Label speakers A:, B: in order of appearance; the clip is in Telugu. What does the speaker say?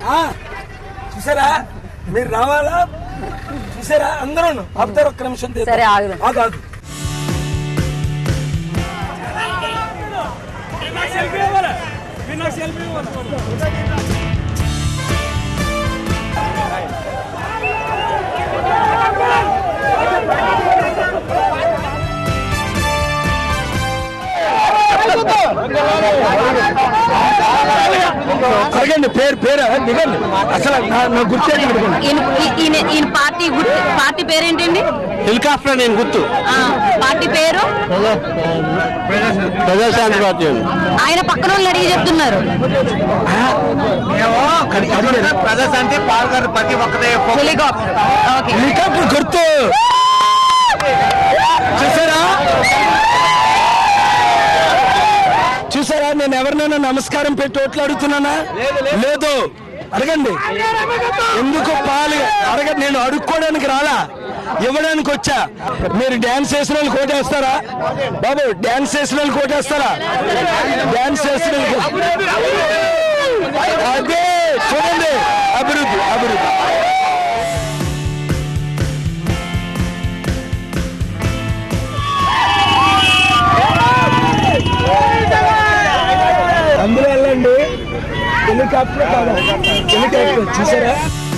A: ఆ, చూసారా మీరు రావాలా చూసారా అందరూ ఆపుతారు ఒక్క నిమిషం తీద్దాం.
B: సరే, ఆగుదాం.
A: ఆగు ఆగు అడగండి పేరు పేరు దిగండి అసలు నా- నా గుర్తు ఏంటి అడగండి
B: ఈయన ఈ- ఈయన ఈయన పార్టీ గుర్తు పార్టీ పేరేంటండి
A: హెలికాప్టర్ నేను గుర్తు
B: ఆ, పార్టీ పేరు
A: ప్రజాశాంతి పార్టీ
B: ఆయన పక్కన వాళ్ళు అడిగి చెప్తున్నారు
C: ప్రజాశాంతి పాల్గొని ప్రతి ఒక్కరే
B: హెలికాప్టర్ ఓకే
A: హెలికాప్టర్ గుర్తు చూసారా చూసారా నేను ఎవరినైనా నమస్కారం పెట్టి ఓట్లు అడుగుతున్నానా లేదు అడగండి ఎందుకు పాలు అడగండి నేను అడుక్కోవడానికి రాలా ఇవ్వడానికి వచ్చా మీరు డ్యాన్స్ చేసిన వాళ్ళు కోటేస్తారా బాబు డ్యాన్స్ చేసిన వాళ్ళు కోటేస్తారా డ్యాన్స్ చేసిన వాళ్ళు అదే చూడండి అభివృద్ధి అభివృద్ధి అందులో వెళ్ళండి హెలికాప్టర్ కాదు హెలికాప్టర్ చూసారా